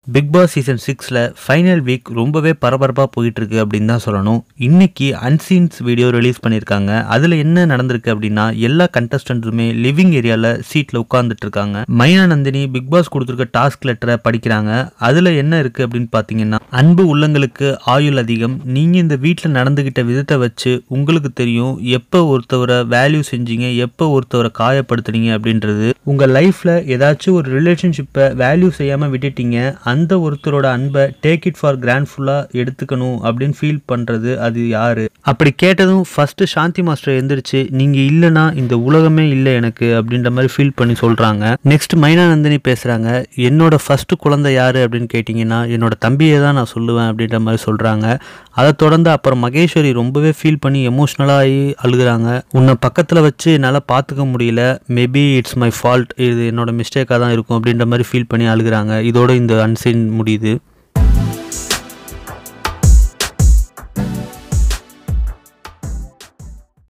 big Boss season சிக்ஸில் final week ரொம்பவே பரபரப்பாக போயிட்டு இருக்கு அப்படின்னு தான் சொல்லணும் இன்னைக்கு அன்சீன்ஸ் வீடியோ ரிலீஸ் பண்ணியிருக்காங்க அதில் என்ன நடந்திருக்கு அப்படின்னா எல்லா கண்டஸ்டன்ட்டுமே லிவிங் ஏரியாவில் சீட்டில் உட்கார்ந்துட்டு இருக்காங்க மைனா நந்தினி பிக் பாஸ் கொடுத்துருக்க டாஸ்க் லெட்டரை படிக்கிறாங்க அதில் என்ன இருக்கு அப்படின்னு பார்த்தீங்கன்னா அன்பு உள்ளங்களுக்கு ஆயுள் அதிகம் நீங்கள் இந்த வீட்டில் நடந்துக்கிட்ட விதத்தை வச்சு உங்களுக்கு தெரியும் எப்போ ஒருத்தவரை வேல்யூ செஞ்சீங்க எப்போ ஒருத்தவரை காயப்படுத்துனீங்க அப்படின்றது உங்கள் லைஃப்பில் ஏதாச்சும் ஒரு ரிலேஷன்ஷிப்பை வேல்யூ செய்யாமல் விட்டுட்டீங்க அந்த ஒருத்தரோட அன்பை டேக் இட் ஃபார் கிராண்ட்ஃபுல்லாக எடுத்துக்கணும் அப்படின்னு ஃபீல் பண்ணுறது அது யாரு அப்படி கேட்டதும் ஃபஸ்ட்டு சாந்தி மாஸ்டர் எந்திரிச்சு நீங்கள் இல்லைனா இந்த உலகமே இல்லை எனக்கு அப்படின்ற மாதிரி ஃபீல் பண்ணி சொல்கிறாங்க நெக்ஸ்ட் மைனானந்தினி பேசுகிறாங்க என்னோட ஃபஸ்ட்டு குழந்தை யார் அப்படின்னு கேட்டிங்கன்னா என்னோட தம்பியை தான் நான் சொல்லுவேன் அப்படின்ற மாதிரி சொல்கிறாங்க அதை தொடர்ந்து அப்புறம் மகேஸ்வரி ரொம்பவே ஃபீல் பண்ணி எமோஷ்னலாகி அழுகுறாங்க உன்னை பக்கத்தில் வச்சு என்னால் பார்த்துக்க முடியல மேபி இட்ஸ் மை ஃபால்ட் இது என்னோட மிஸ்டேக்காக தான் இருக்கும் அப்படின்ற மாதிரி ஃபீல் பண்ணி அழுகுறாங்க இதோட இந்த அன்சீன் முடியுது